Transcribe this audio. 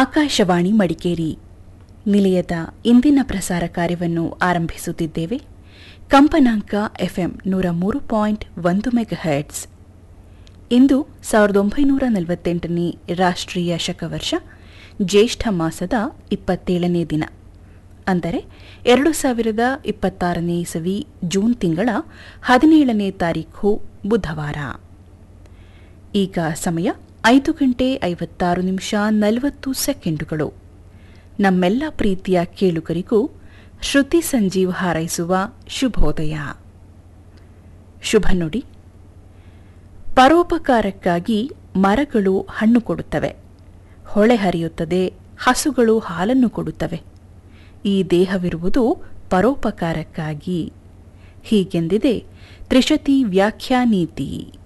ಆಕಾಶವಾಣಿ ಮಡಿಕೇರಿ ನಿಲಯದ ಇಂದಿನ ಪ್ರಸಾರ ಕಾರ್ಯವನ್ನು ಆರಂಭಿಸುತ್ತಿದ್ದೇವೆ ಕಂಪನಾಂಕ ಎಫ್ಎಂ ನೂರ ಮೂರು ಪಾಯಿಂಟ್ ಒಂದು ಮೆಗಾಹರ್ಟ್ಸ್ ಇಂದು ಸಾವಿರದ ಒಂಬೈನೂರ ನಲವತ್ತೆಂಟನೇ ರಾಷ್ಟ್ರೀಯ ಶಕವರ್ಷ ಜ್ಯೇಷ್ಠ ಮಾಸದ ಇಪ್ಪತ್ತೇಳನೇ ದಿನ ಅಂದರೆ ಎರಡು ಸಾವಿರದ ಇಪ್ಪತ್ತಾರನೇ ಇಸವಿ ಜೂನ್ ತಿಂಗಳ ಹದಿನೇಳನೇ ತಾರೀಖು ಬುಧವಾರ ಈಗ ಸಮಯ ಐದು ಗಂಟೆ ಐವತ್ತಾರು ನಿಮಿಷ ನಲವತ್ತು ಸೆಕೆಂಡುಗಳು ನಮ್ಮೆಲ್ಲ ಪ್ರೀತಿಯ ಕೇಳುಗರಿಗೂ ಶ್ರುತಿ ಸಂಜೀವ್ ಹಾರೈಸುವ ಶುಭೋದಯ ಶುಭ ನುಡಿ ಪರೋಪಕಾರಕ್ಕಾಗಿ ಮರಗಳು ಹಣ್ಣು ಕೊಡುತ್ತವೆ ಹೊಳೆ ಹರಿಯುತ್ತದೆ ಹಸುಗಳು ಹಾಲನ್ನು ಕೊಡುತ್ತವೆ ಈ ದೇಹವಿರುವುದು ಪರೋಪಕಾರಕ್ಕಾಗಿ ಹೀಗೆಂದಿದೆ ತ್ರಿಶತಿ ವ್ಯಾಖ್ಯಾನೀತಿ